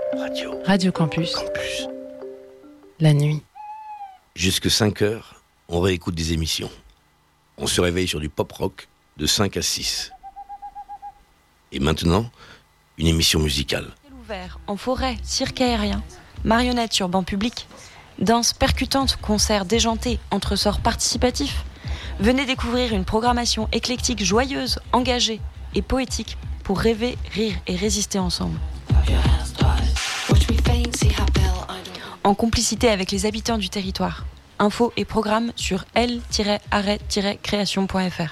Radio. Radio Campus. Campus. La nuit. Jusque 5 heures, on réécoute des émissions. On se réveille sur du pop rock de 5 à 6. Et maintenant, une émission musicale. Ouvert, en forêt, cirque aérien, marionnette sur banc public, danse percutante, concert déjanté, entre-sorts participatifs. Venez découvrir une programmation éclectique joyeuse, engagée et poétique pour rêver, rire et résister ensemble. En complicité avec les habitants du territoire. Infos et programmes sur l-arrêt-création.fr.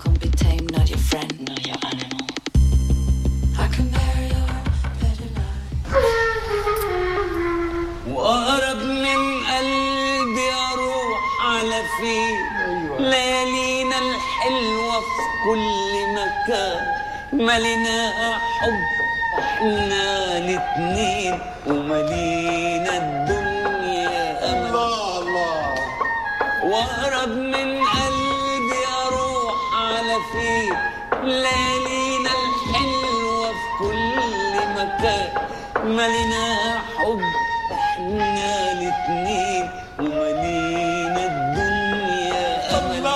وأقرب من قلبي أروح على فين ليالينا الحلوة في كل مكان ملينا حب احنا الاتنين وملينا الدنيا أمل الله الله وأقرب من قلبي أروح على فين ليالينا الحلوة في كل مكان ملينا حب احنا الاتنين وملينا الدنيا امل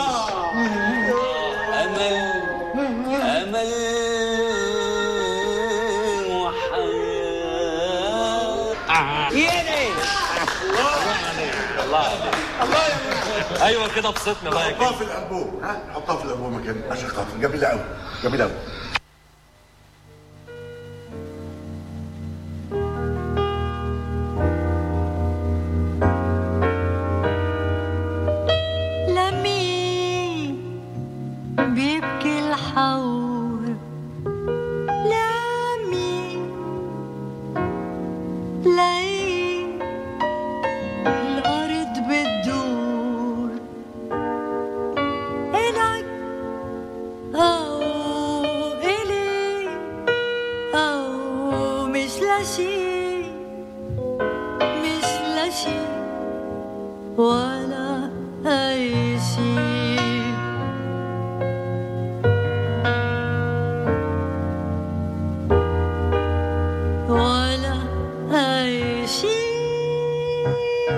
امل امل وحياه يا ليل ايوه كده بسطنا بقى حطها في الالبوم ها حطها في الالبوم مكان عشان خاطر جميله قوي جميله قوي لمين بيبكي الحور لمين ليه الأرض بتدور إلك أو إلي أو مش لشي مش لشي ولا أي شيء ولا أي شيء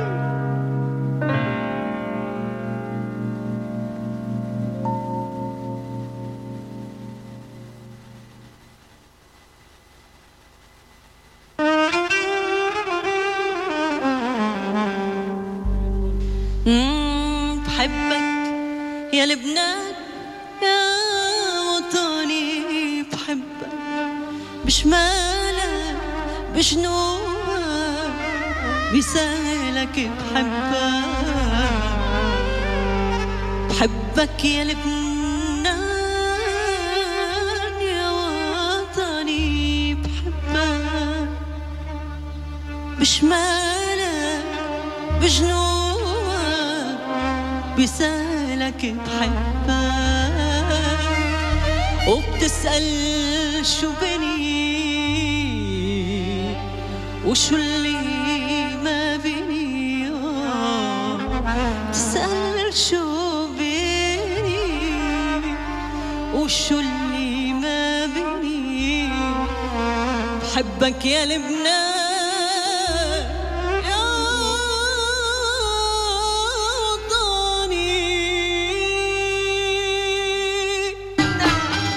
مم، بحبك يا لبنان يا وطني بحبك بشمالك بجنوبك بسهلك بحبك بحبك يا لبنان يا وطني بحبك بشمالك بجنوبك بسالك بحبك وبتسأل شو بني وشو اللي ما بيني آه، بتسأل شو بيني وشو اللي ما بيني بحبك يا لبنان يا وطني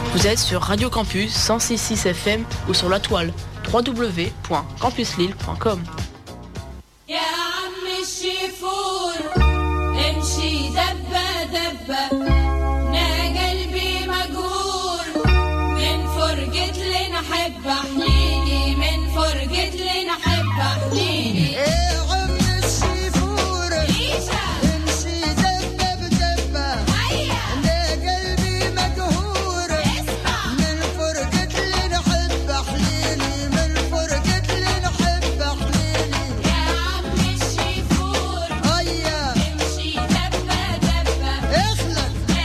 Vous êtes sur Radio Campus 106.6 FM ou sur la toile www.campuslille.com. يا عم الشيفور امشي دبة دبة نا قلبي مجهور من فرقة لنحب حليلي من فرقة لنحب حليلي يا عم السيفور امشي دبة بدبة هيا انا قلبي مقهور من فرقة اللي نحب حليلي من فرقة اللي نحب حليلي يا عم الشيفور هيا امشي دبة دبة اخلق نا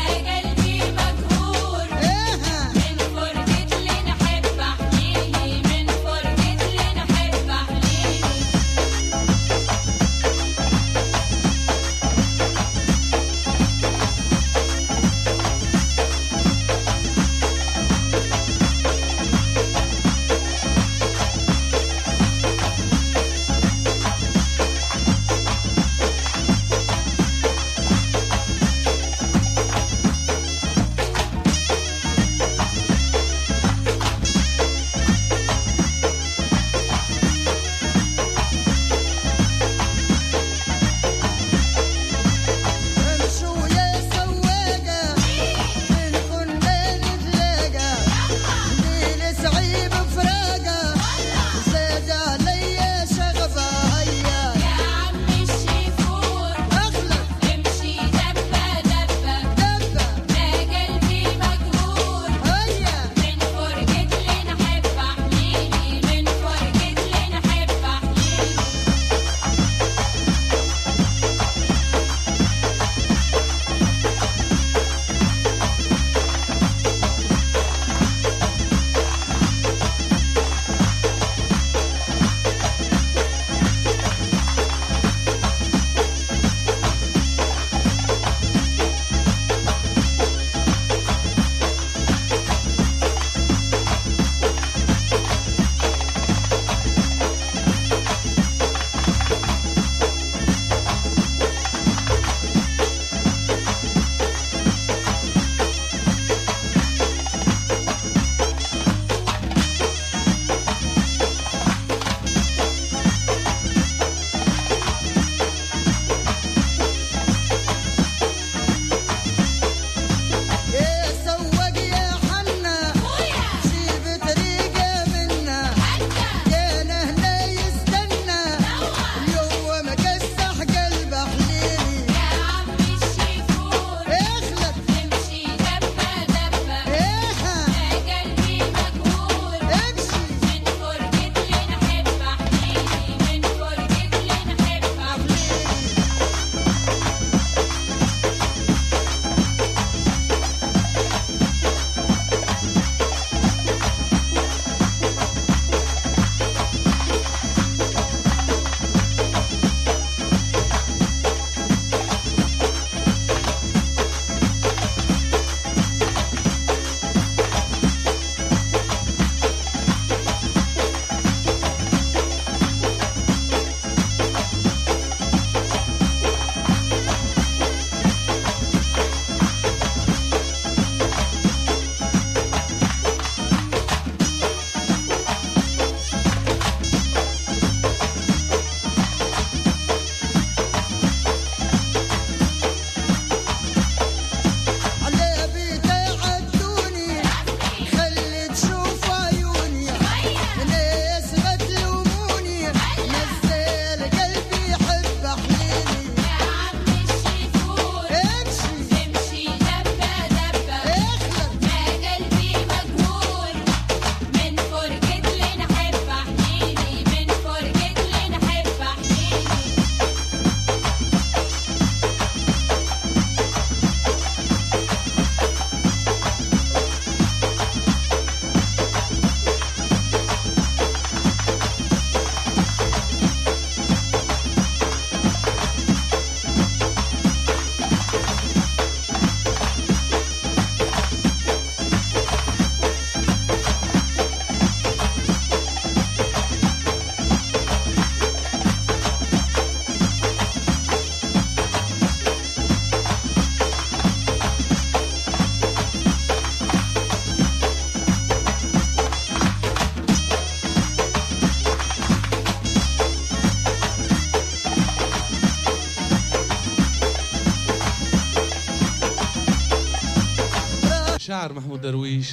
شعر محمود درويش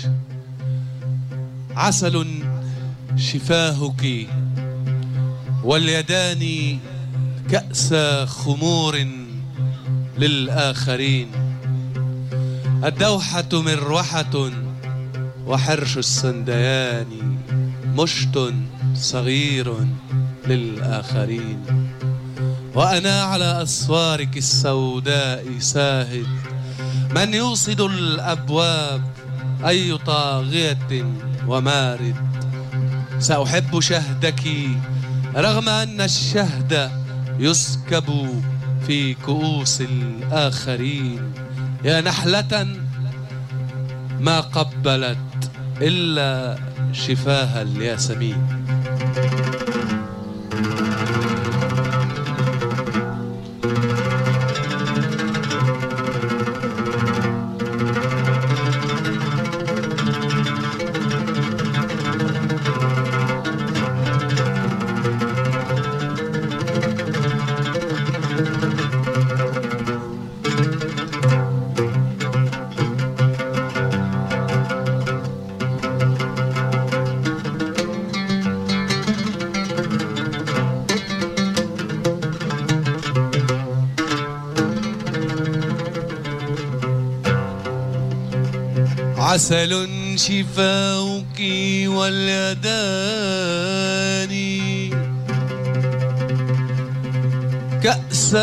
عسل شفاهك واليدان كأس خمور للآخرين الدوحة مروحة وحرش السنديان مشت صغير للآخرين وأنا على أسوارك السوداء ساهد من يوصد الأبواب أي طاغية ومارد سأحب شهدك رغم أن الشهد يسكب في كؤوس الآخرين يا نحلة ما قبلت إلا شفاها الياسمين عسل شفاؤك واليدان كأس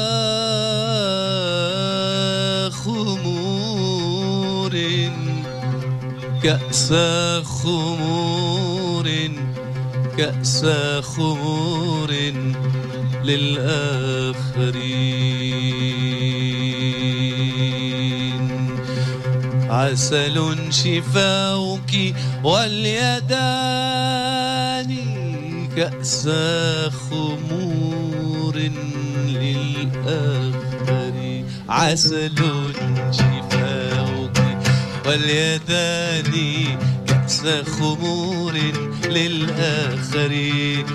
خمور كأس خمور كأس خمور للآخرين عسل شفاؤك واليدان كأس خمور للآخرين عسل شفاؤك واليدان كأس خمور للآخرين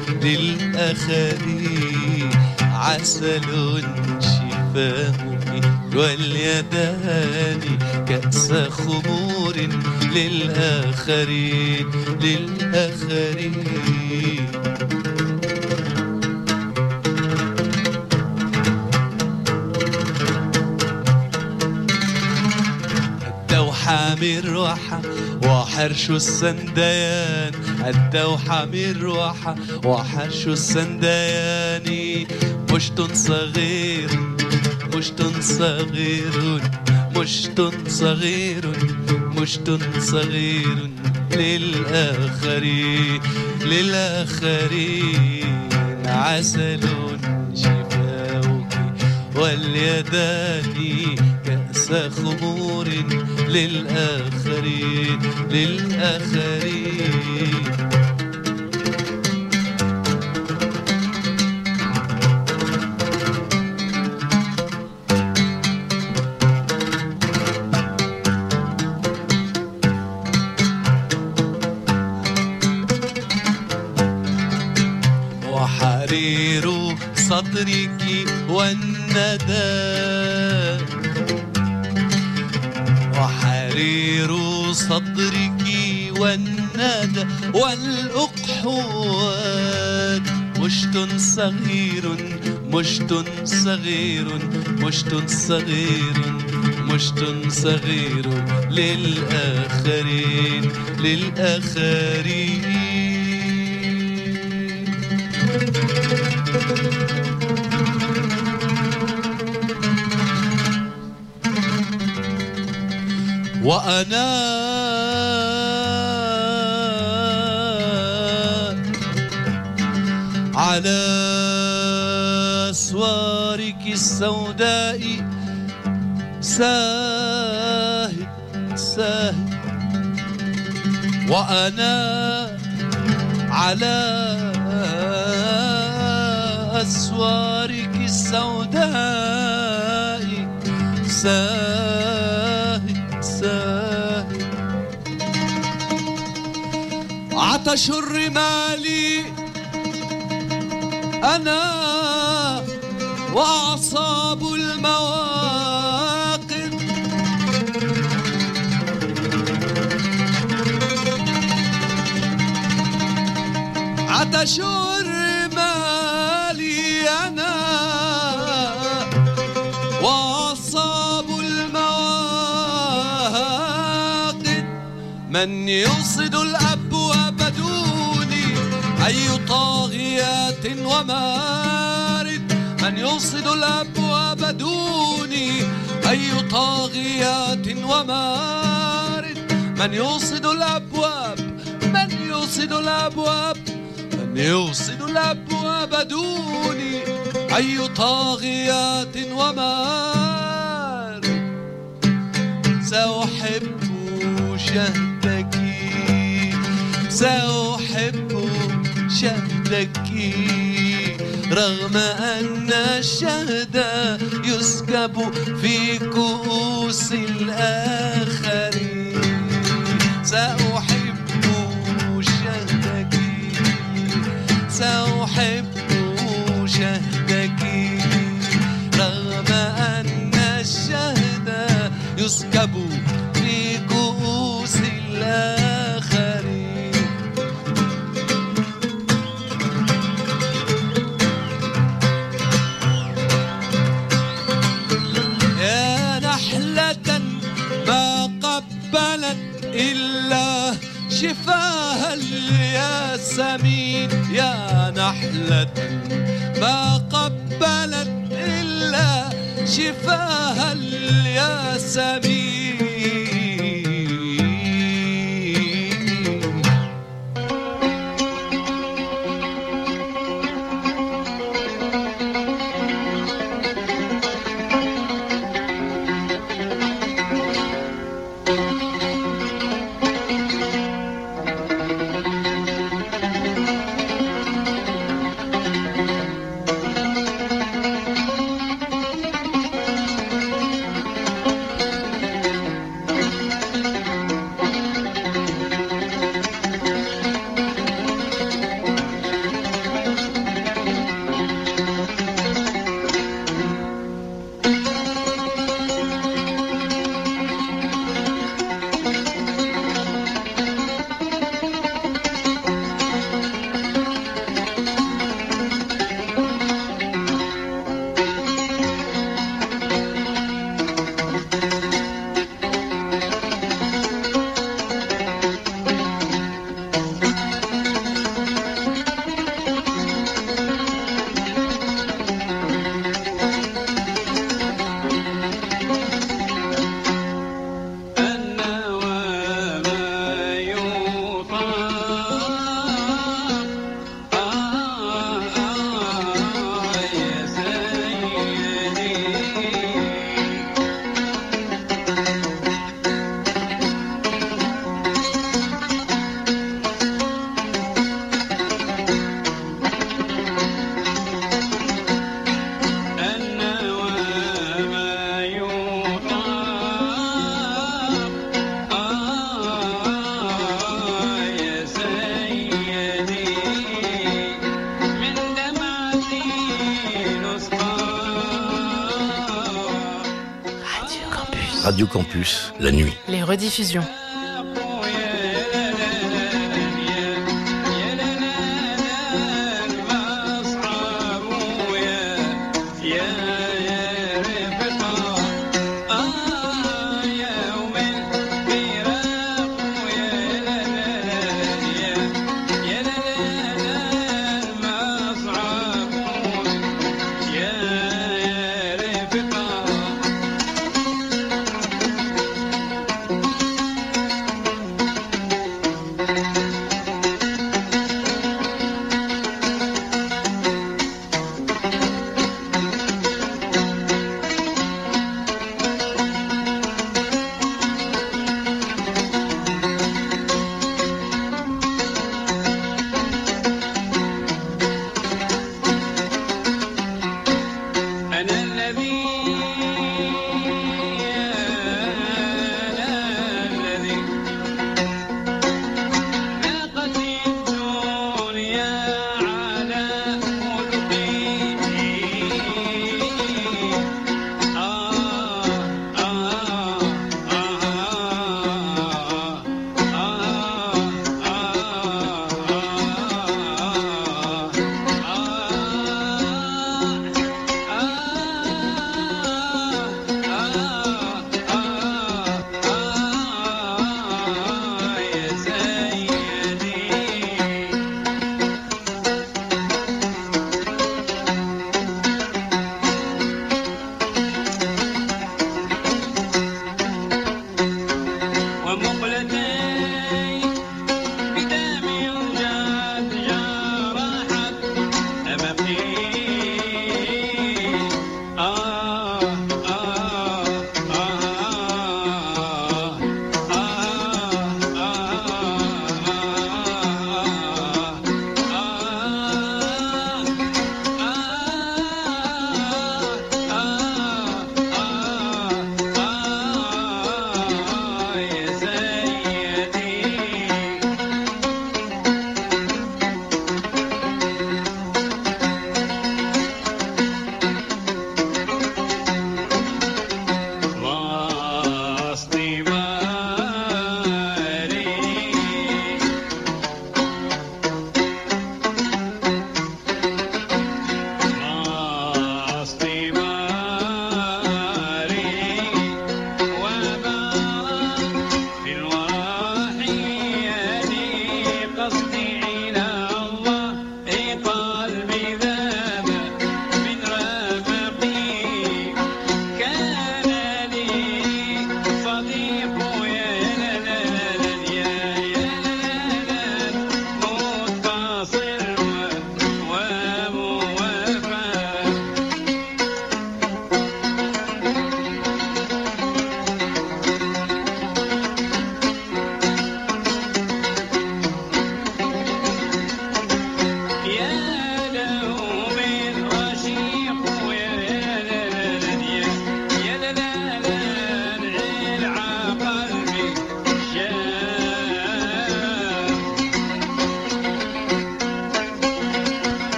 للآخرين عسل شفاؤك واليدان كأس خمور للآخرين للآخرين الدوحة مروحة وحرش السنديان الدوحة مروحة وحرش السنديان مشت صغير مشت صغير مشت صغير مشت صغير للآخرين للآخرين عسل شفاؤك واليدان كأس خمور للآخرين للآخرين وحرير صدرك والندى وحرير صدرك والندى والأقحوات مشت صغير مشت صغير مشت صغير مشت صغير للآخرين للآخرين وأنا على أسوارك السوداء ساهد ساهد وأنا على أسوارك السوداء ساهد ساهد عطش الرمال أنا وأعصاب المواقف عطش الرمال أنا وأعصاب المواقد من يوصد الأبواب دوني أي طاغيات ومارد من يوصد الأبواب دوني أي طاغيات ومارد من يوصد الأبواب من يوصد الأبواب من يوصد الأبواب دوني أي طاغيات ومارد سأحب شهدك سأحب شهدك رغم أن الشهد يسكب في كؤوس الآخرين سأحب شهدك سأحب شهدك رغم أن الشهد يسكب في كؤوس الآخرين يا نحلة ما قبلت إلا شفاها الياسمين يا نحلة ما قبلت إلا شفاها الياسمين Radio Campus, la nuit. Les rediffusions.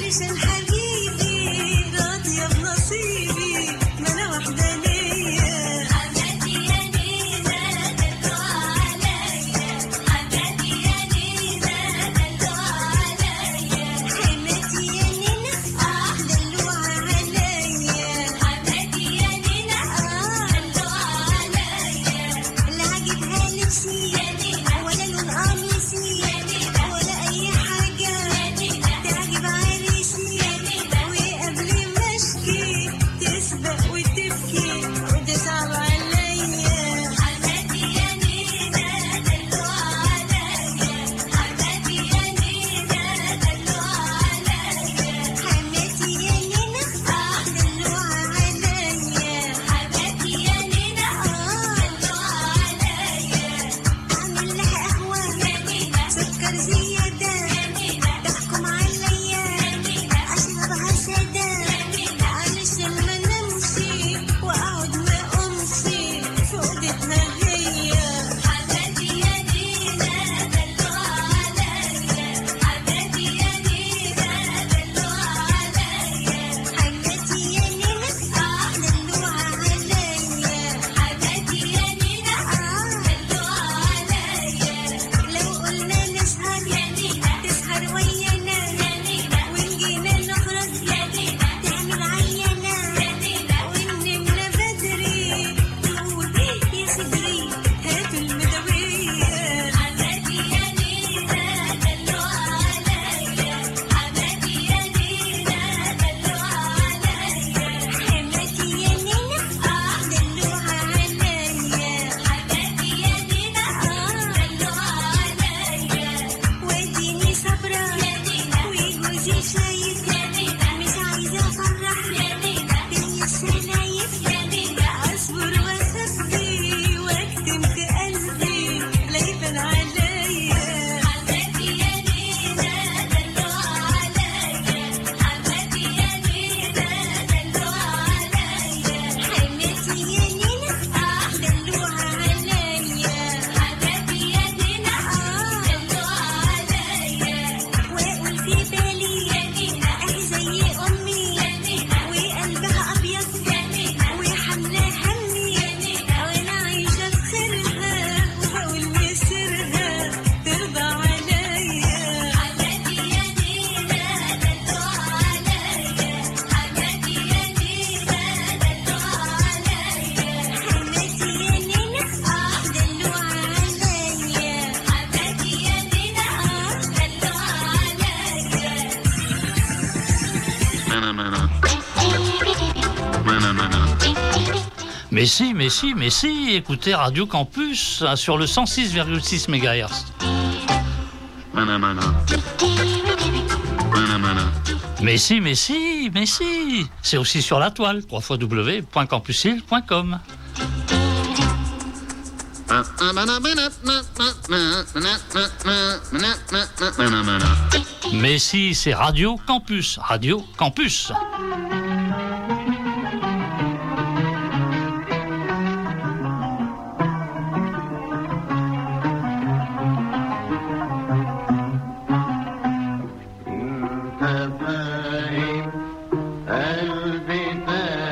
علشان حبيبي راضية بنصيبي ما أنا وحدانية حماتي يا نينا دلوع عليا حماتي يا نينا دلوع عليا حماتي يا نينا آه دلوع عليا حماتي يا نينا آه دلوع عليا لا عاجبها لبسي يا نينا ولا لون قميصي يا نينا ولا أي حاجة يا نينا تعجب عريسي يا نينا وقبل ما أشكي تسبق وتبكي وتصعب عليا حماتي يا نينا دلوع عليا حماتي يا نينا دلوع عليا حماتي يا نينا آه دلوع عليا حماتي يا نينا آه دلوع عليا أعمل لها قهوة سكر زيادة تحكم عليا أشربها سادة علشان ما نمشي وأقعد ما أمشي في أوضتها هي حماتي يا نينا دلوع عليا حماتي يا نينا دلوع عليا حماتي يا نينا آه دلوع عليا حماتي يا نينا آه دلوع عليا لو قلنا نسهر يا نينا تسهر ويانا يا نينا ونجينا نخرج يا نينا تعمل عيانا يا نينا ونمنا بدري تقول يا صدري هاتوا المدوية حماتي يا نينا دلوع عليا حماتي يا نينا دلوع عليا حماتي يا نينا آه دلوع عليا حماتي يا نينا آه دلوع عليا واديني صبرا يا نينا وجوزي شايف يا نينا مش عايزة أفرح يا نينا دنيا الشلايف يا نينا أصبر وأخبي وأكتم في قلبي لا يبان عليا حماتي يا نينا دلوع عليا حماتي يا نينا دلوع عليا حماتي يا نينا آه دلوع عليا حماتي يا نينا آه دلوع عليا واقول في بالي يا نينا اهي زي امي يا نينا وقلبها ابيض يا نينا وحامله همي يا نينا وانا عايشه في خيرها وبقول مسرها ترضى عليا حماتي يا نينا دلوع عليا حماتي يا نينا دلوع عليا حماتي يا نينا اه دلوع عليا حماتي يا نينا اه دلوع عليا Mais si, mais si, mais si, écoutez Radio Campus hein, sur le 106,6 MHz. Mais si, mais si, mais si, c'est aussi sur la toile, www.campusil.com. Mais si, c'est Radio Campus, Radio Campus. قلبي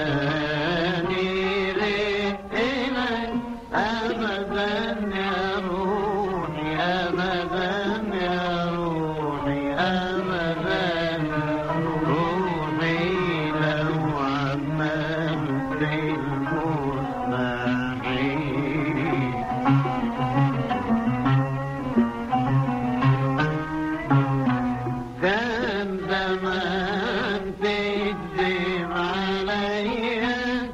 تاني ليلك أبدا يا روحي أبدا يا روحي أبدا روحي لو عملت المستحيل كان زمان تكذب عليا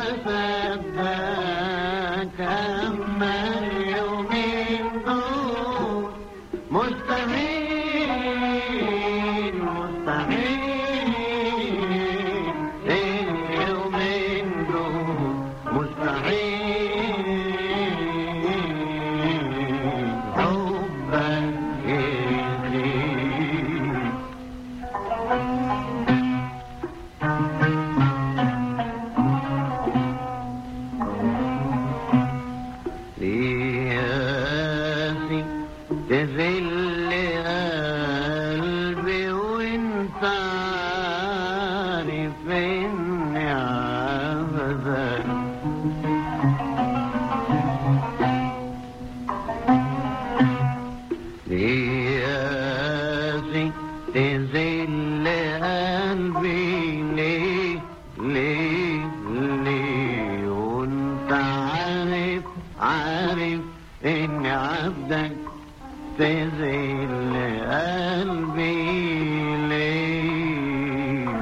وصدقك أما اليومين دول مستحيل مستحيل اليومين دول مستحيل حبك يغيب لياسي تذل قلبي وانت ذل قلبي ليه ليه ليه وانت عارف عارف ان عبدك تذل قلبي ليه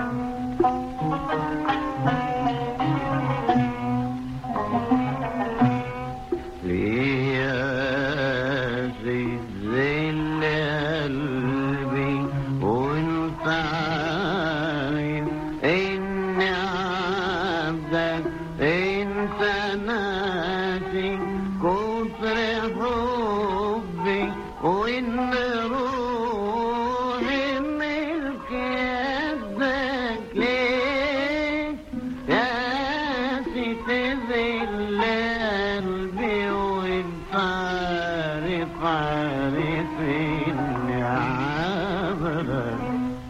ليه يا ذل قلبي وانت عارف ان عبدك انت ناسي كتر حبي وان روحي ملك يدك ليه يا تذل قلبي وانت عارف عارف اني عبدك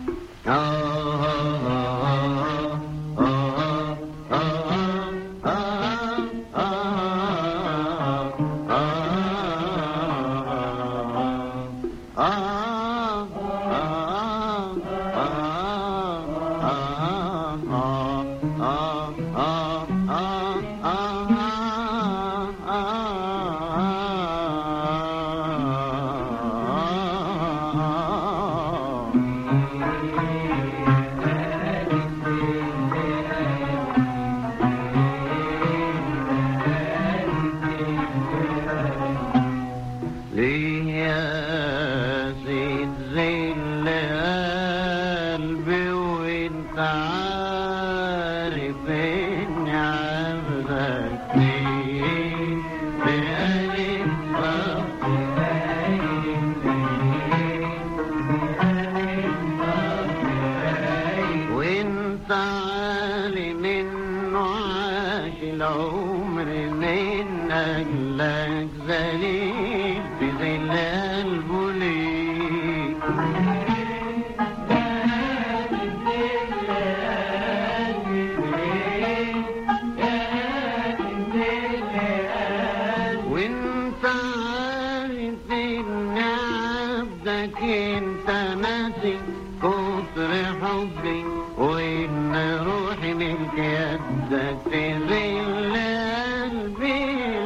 ليه يا سيد ذل قلبي وانت عارف اني عبدك ليه بقلب وانت عالم انه عاش العمر من اجلك ذليل بذل قلبه ليك وانت عارف ان عبدك انت ناسي كتر حبي وان روحي ملك يدك تذل قلبي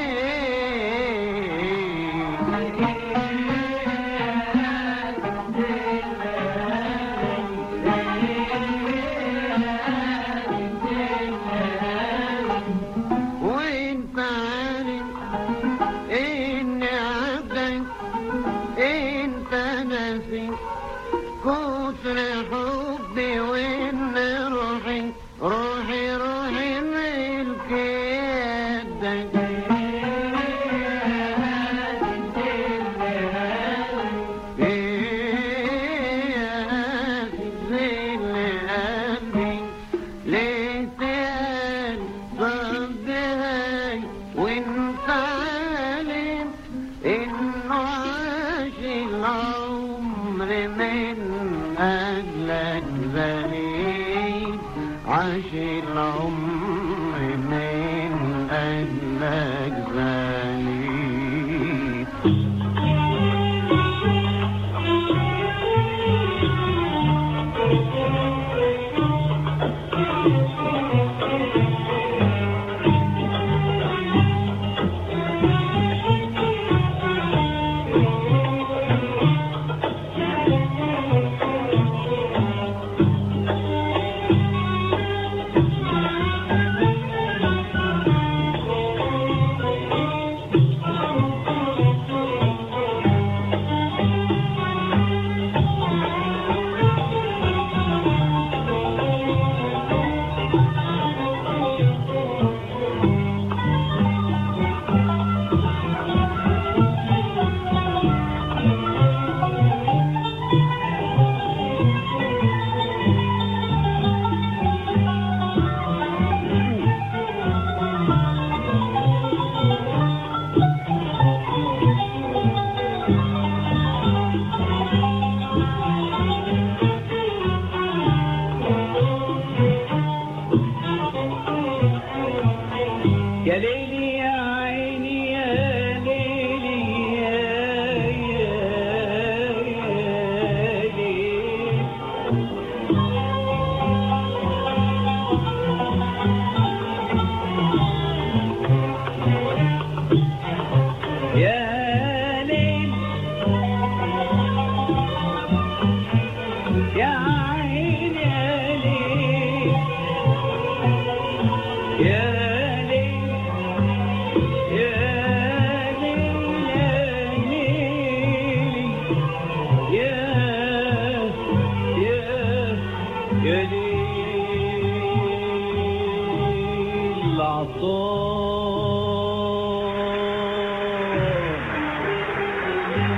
وانت عارف ان عبدك انت ناسي كتر حبي وان روحي روحي روحي ملك يدك يا ذل قلبي ليه تقال صدقني وانت عالم انه عاش العمر من اجلك ذليل عاش العمر من اجلك ذليل عيني يا ليل يا ليل يا ليل يا يا يا ليل العطار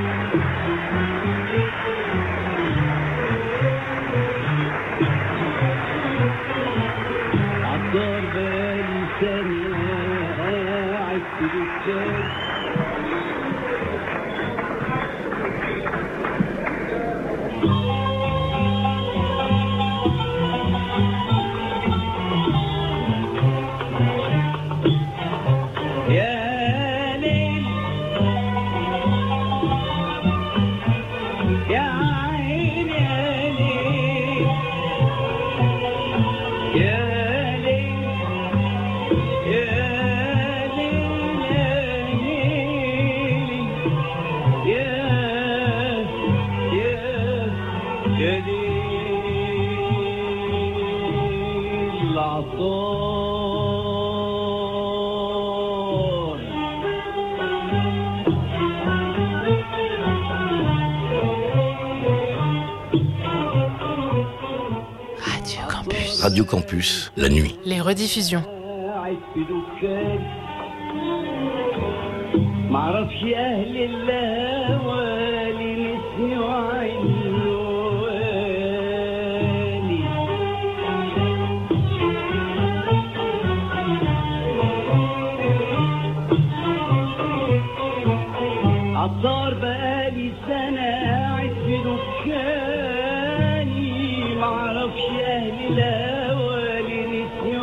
عطار بالي سنة قاعد في دكان يا ليل يا عين يا ليل يا ليل يا ليل يا يا يا ليل العطار Radio Campus. Radio Campus, la nuit. Les rediffusions. قاعد في دكان معرفش اهل الهوالي نسي وعينوالي عطار بقالي سنة قاعد في دكاني معرفش اهل الهوالي نسي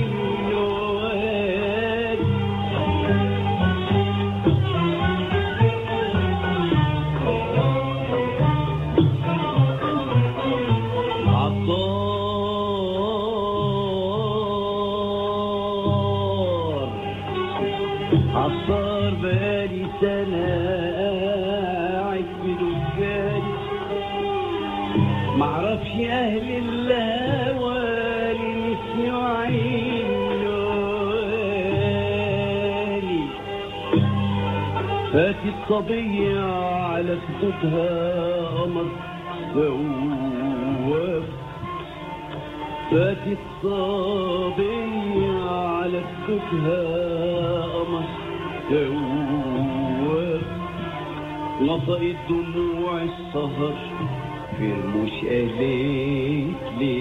وعينوالي عطار عطار بقالي سنة قاعد في دكاني معرفش أهل الهوالي نسي وعينوالي فاتت صبية على خدودها قمر دواب فاتت صبية على خدودها قمر دواب نطقت دموع السهر في رموش قالت لي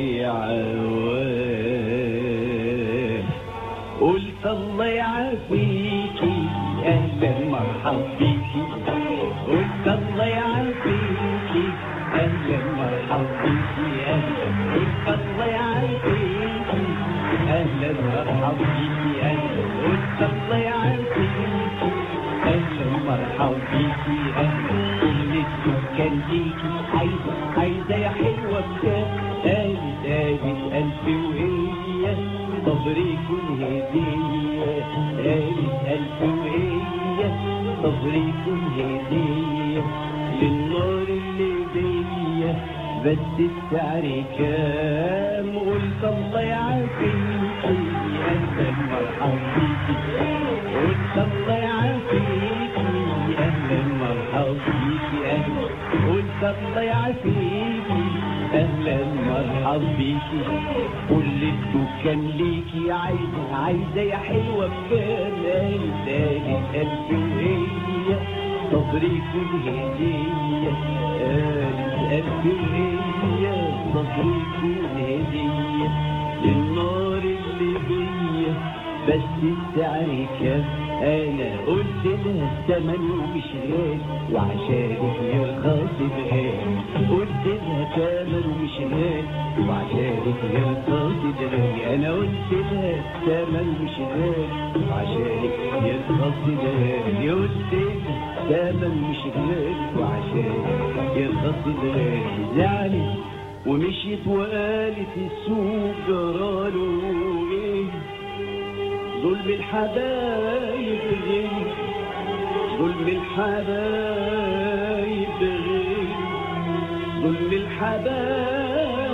عوام قلت الله يعافيكي اهلا مرحب بيكي قلت الله يعافيكي اهلا مرحب بيكي اهلا قلت الله يعافيكي اهلا مرحب بيكي اهلا قلت الله يعافيكي اهلا مرحب بيكي اهلا كل السكان ليكي عايزه عايزه يا حلوه بكام قالت قالت الف وهي صبري يكون هديه قالت الف وهي صبري يكون هديه للنار اللي بيا بس السعر كام قلت الله يعافيكي اهلا مرحب بيكي قلت الله يعافيكي اهلا مرحب بيكي اهلا قلت الله يعافيكي اهلا مرحب بيكي كل الدكان ليكي عايزه عايزه يا حلوه بكام قالت قالت الف وهي صبري يكون هديه قالت الف وهي صبري يكون هديه للنار اللي بيا بس السعر كام انا قلت لها الثمن مش غالي وعشانك يرخص بغالي قلت لها ثمن مش غالي وعشانك يرخص بغالي انا قلت لها الثمن مش غالي وعشانك يرخص بغالي قلت لها ثمن مش غالي وعشانك يرخص بغالي زعلت ومشيت وقالت السوق جراله ايه ظلم الحبايب غير ظلم الحبايب غير ظلم الحبايب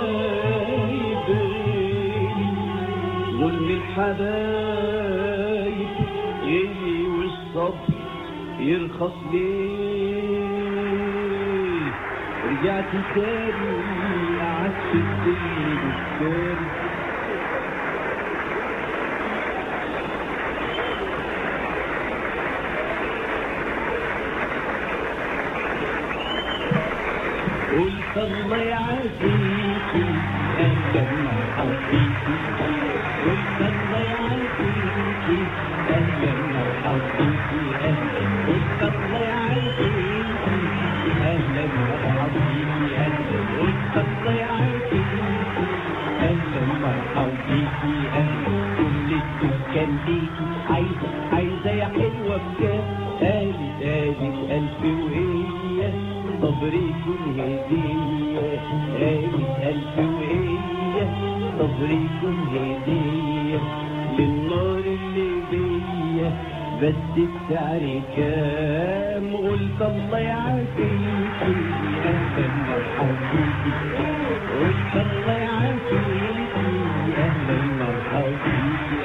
الحبايب غلي والصبر يرخص ليه رجعت تاني قعدت في الدكتور قلت الله يعافيكي اهلا مرحبا قلت الله يعافيكي اهلا مرحبا قلت الله يعافيكي اهلا مرحبا قلت الله يعافيكي اهلا مرحبا اهلا كل الدكان ليكي عايزه عايزه يا حلوه بكام قالت قالت الف وهي صبر يكون هدية قالت ألف وهي صبر يكون هدية للنار اللي بيا بس السعر كام قلت الله يعافيكي أهلا مرحبا قلت الله يعافيكي أهلا مرحبا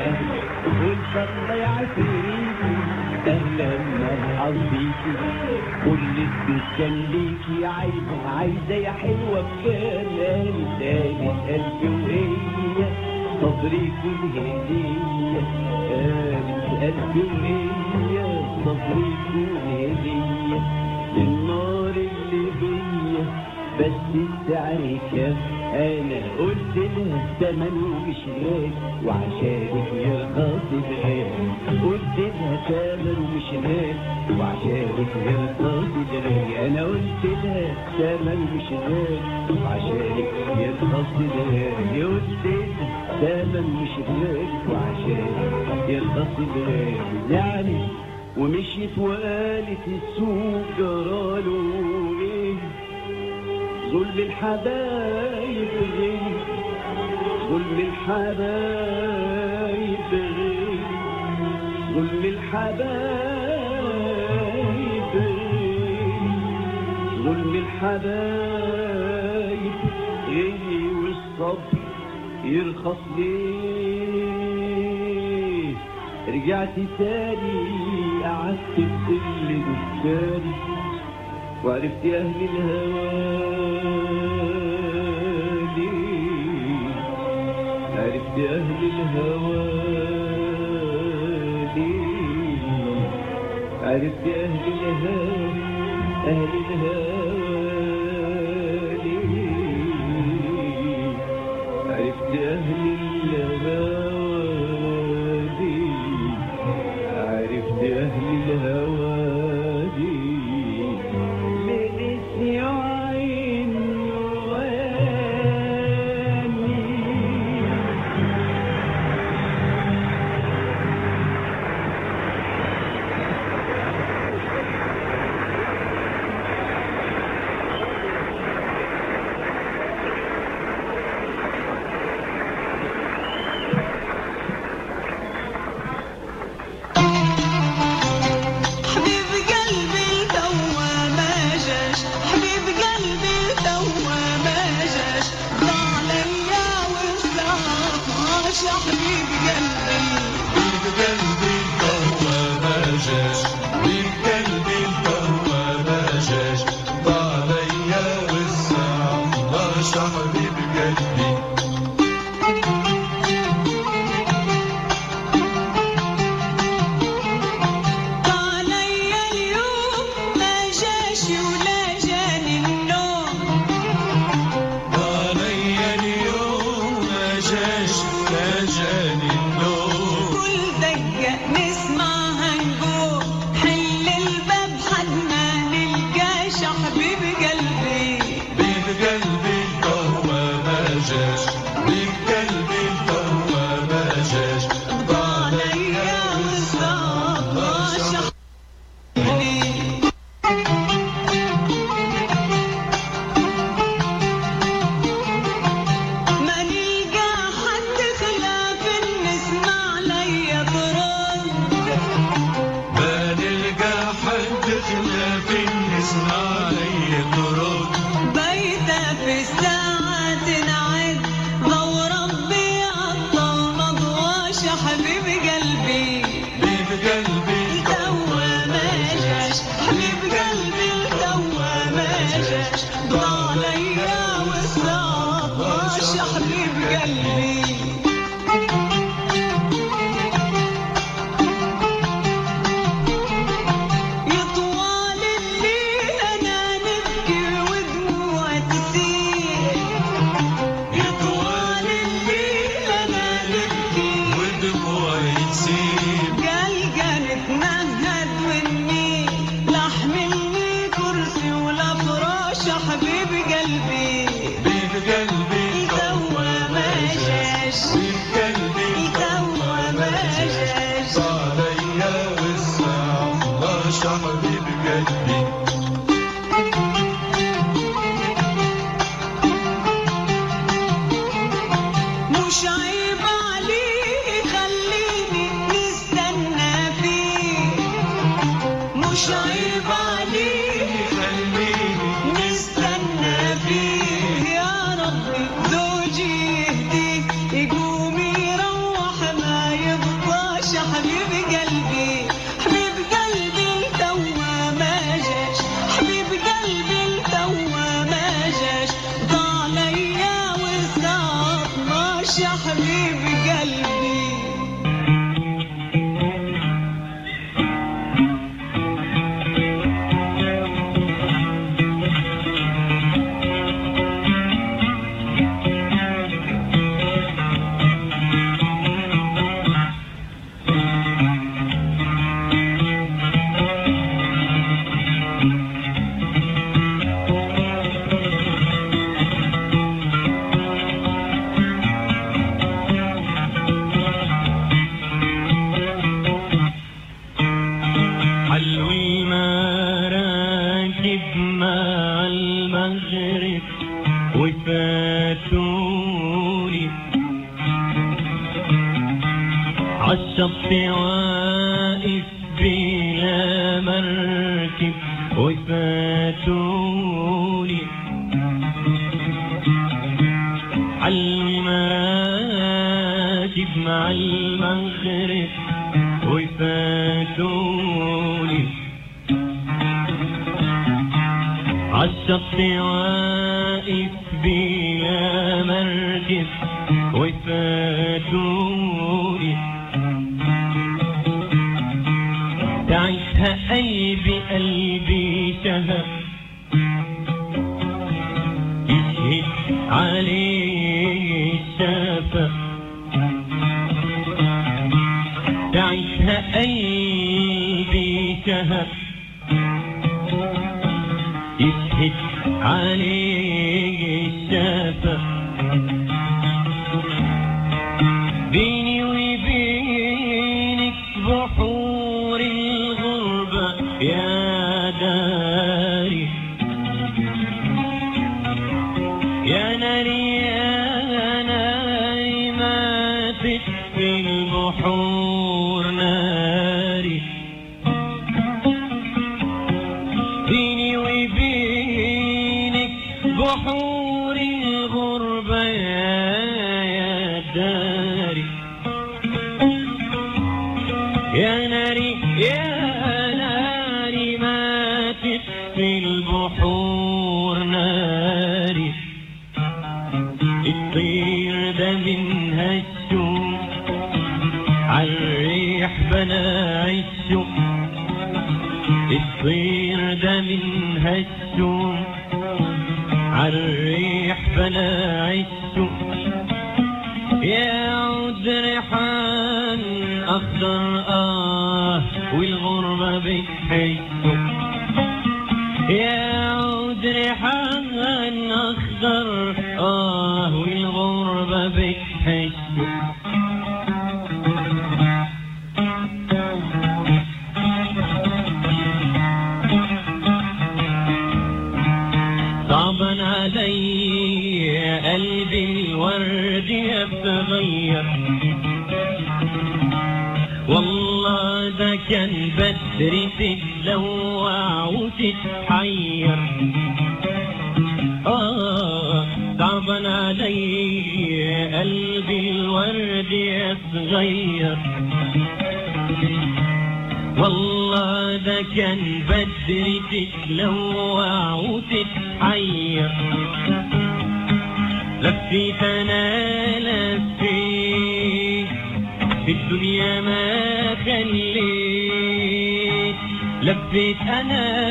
قلت الله يعافيكي أهلا مرحبا بيكي كل الدكان ليكي عايزة عايزة يا حلوة بكام قالت قالت قلبي وهي صبري يكون هدية قالت قلبي وهي صبري يكون هدية للنار اللي بيا بس السعر كام انا قلت لها الثمن ومش غالي وعشانك يرخص الغالي قلت لها ثمن ومش غالي وعشانك يرخص الغالي انا قلت لها ثمن ومش غالي وعشانك يرخص الغالي قلت لها ثمن مش غالي وعشانك يرخص الغالي يعني ومشيت وقالت السوق جراله ايه ظلم الحبايب غير ظلم الحبايب غير ظلم الحبايب غير ظلم الحبايب غير والصبر يرخص ليه رجعت تاني قعدت في ظل دكاني وعرفت أهل الهوى ليه عرفت أهل الهوى ليه عرفت أهل الهوى أهل الهوى ليه عرفت أهل الهوى ليه عرفت أهل الهوى ليه لقيت عين واني حبيب قلبي توا ما جاش حبيب قلبي توا ما جاش ضاع ليا والساعة 12 حبيب قلبي حبيب قلبي توا ما جاش حبيب قلبي توا ما جاش ضاع ليا والساعة 12 حبيب قلبي ضاع ليا اليوم ما جاش ولا جاني النوم ضاع ليا اليوم ما جاش ولا جاني النوم كل دقة نسمعها نقول حل الباب حد ما نلقاش حبيب قلبي حبيب قلبي توا ما جاش حبيب قلبي توا ما جاش ضاع ليا والساعة 12 ما نلقى حد خلاف نسمع ليا برد ما نلقى حد خلاف نسمع لي ترد بيتا في الساعة نعد ظهر يا حبيب قلبي يطوال الليل انا نبكي ودموع تسيل يطوال الليل انا نبكي ودموع تسيل قلقة نتنهد ونميل لا حملني كرسي ولا فراش يا حبيب قلبي بيب قلبي توا ما جاش بيب قلبي توا ما جاش عليا والساعة 11 حبيب قلبي مش عيب عليه خليني نستنى فيه مش عيب عليه خليني نستنى فيه يا ربي زوجي يهديه يقوم يروح ما يبقاش يا حبيب قلبي حبيب قلبي توا ما جاش حبيب قلبي توا ما جاش ضاع ليا والساعة 12 يا حبيب قلبي حلوي مراكب مع المغرب وفاتوني عالشط واقف بلا مركب وفاتوني حلوي مراكب مع المغرب وفاتوني عالشط واقف بلا مركب وفاتوني ساعتها قلبي قلبي شهق يشهد عليه الشفق ساعتها قلبي شهق يشهد عليه الشفق بيني وبينك بحور الغربة يا داري يا ناري يا ناري ما تشفي البحور ناري بيني وبينك بحور الغربة يا يا داري يا ناري يا ناري ما تشفي البحور ناري الطير ده منها الشوق عالريح بنا الشوق الطير ده منها الشوق عالريح بنا الشوق يا عود ريحان اخضر اه والغربة بتحسه يا عود ريحان اخضر اه والغربة بتحسه صعبا علي قلبي الورد يتغير والله ده كان بدري تتلوع وتتحير آه صعبا علي قلبي الورد يتغير والله ده كان بدري تتلوع وتتحير لفيت انا لفيت في الدنيا ما خليت لفيت انا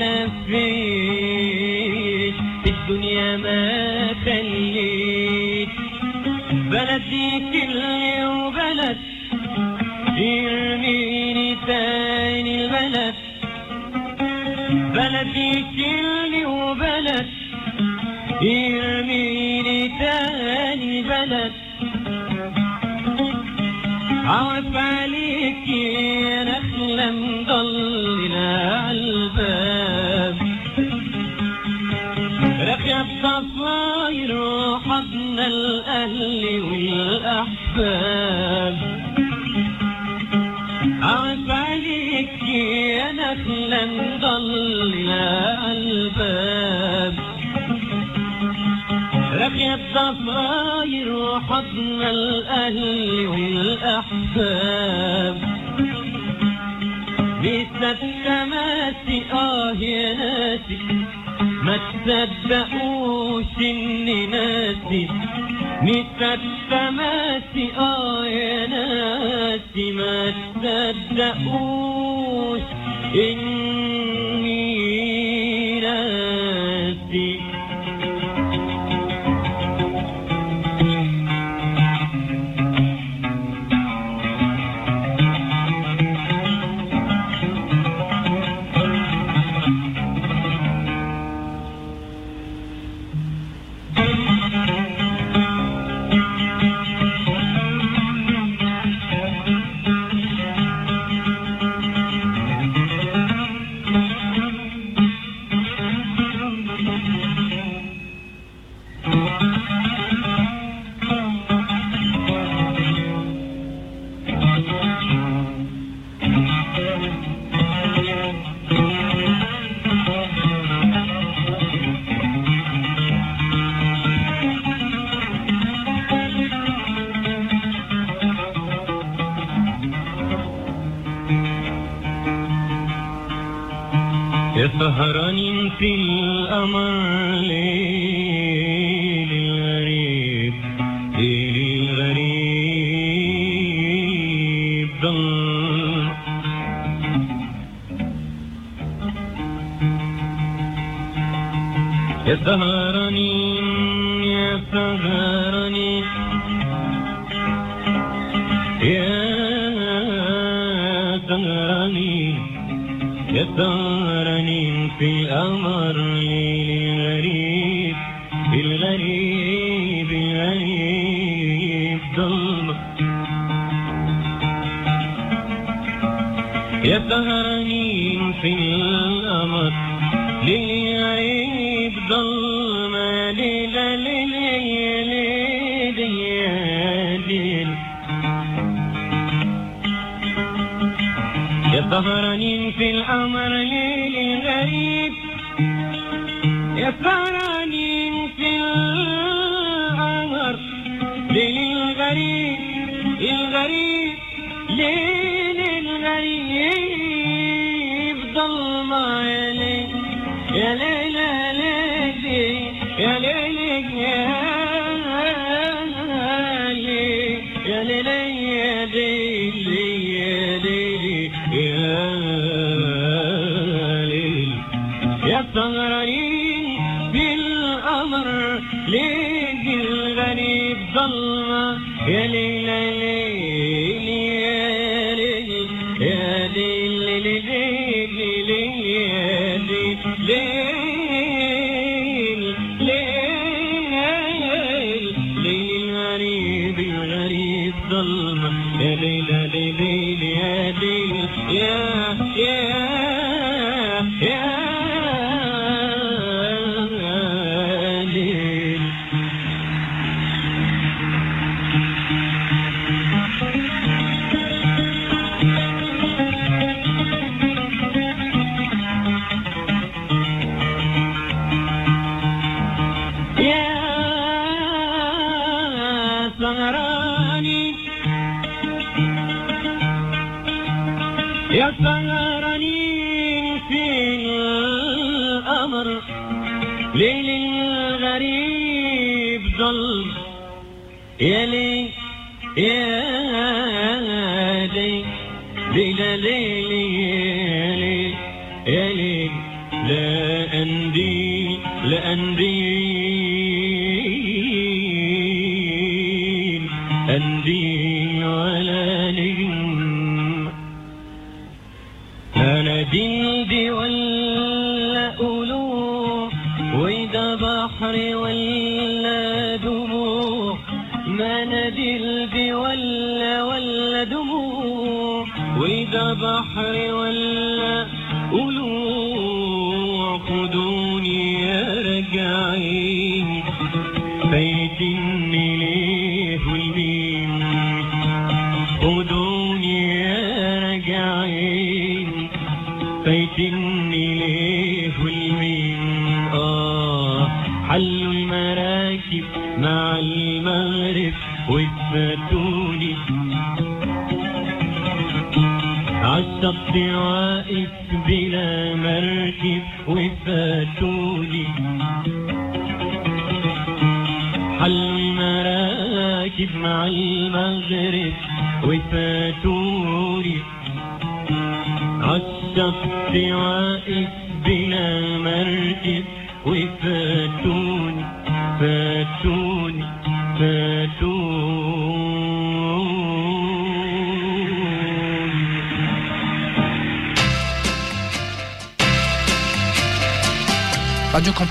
لفيت في الدنيا ما خليت بلدي كل وبلد يرميني تاني البلد بلدي كل وبلد يرميني تاني بلد عوف عليك يا نخلة مضللة عالباب رقية الصفاير وحضن الأهل والأحباب عوف عليك يا نخلة مضللة عالباب رقية الضفاير وحضن الأهل والأحباب مثل التماسي آه يا ناسي ما تصدقوش إني ناسي مثل التماسي آه يا ناسي ما تصدقوش إني ناسي يسهرني في القمر ليل الغريب ليل الغريب ضل يسهرني يسهرني يسهرني يسهرني في القمر ليل غريب الغريب الغريب ضلمة يسهرني في القمر ليل غريب ضلمة ليل ليل ليل ليل يسهرني في القمر ليل غريب يسهرني في القمر ليل الغريب الغريب ليل الغريب ضلمة يا ليل يا ليل يا ليل يا ليل يا ليل يا ليل يا ليل يا ليل يا سهرانين بالقمر ليل الغريب ضلمة يا ليل يا ليل يا ليل يا ليل ليل ليل يا ليل ليل ليل الغريب الغريب ضلمة يا ليل يا ليل يا ليل يا يا يا ليل يا سهراني يا سهراني في القمر ليل الغريب ظل الظلم يا لي يا لي ليلى ليلي يا لي يا لي لا أندي لا أندي أندي ولا نجم أنا جلدي ولا قلوب وإذا بحري ولا دموع ما أنا جلدي ولا ولا دموع وإذا بحري ولا قلوب خدوني يا رجعين فايتني ليه والمين خدوني يا رجعين فايتني ليه والمين اه حلوا المراكب مع المغرب واتفتوني عالشط واقف بلا مركب وفاتوني حلوا المراكب مع المغرب وفاتوني عالشط واقف بلا مركب وفاتوني فاتوني فاتوني Radio Campus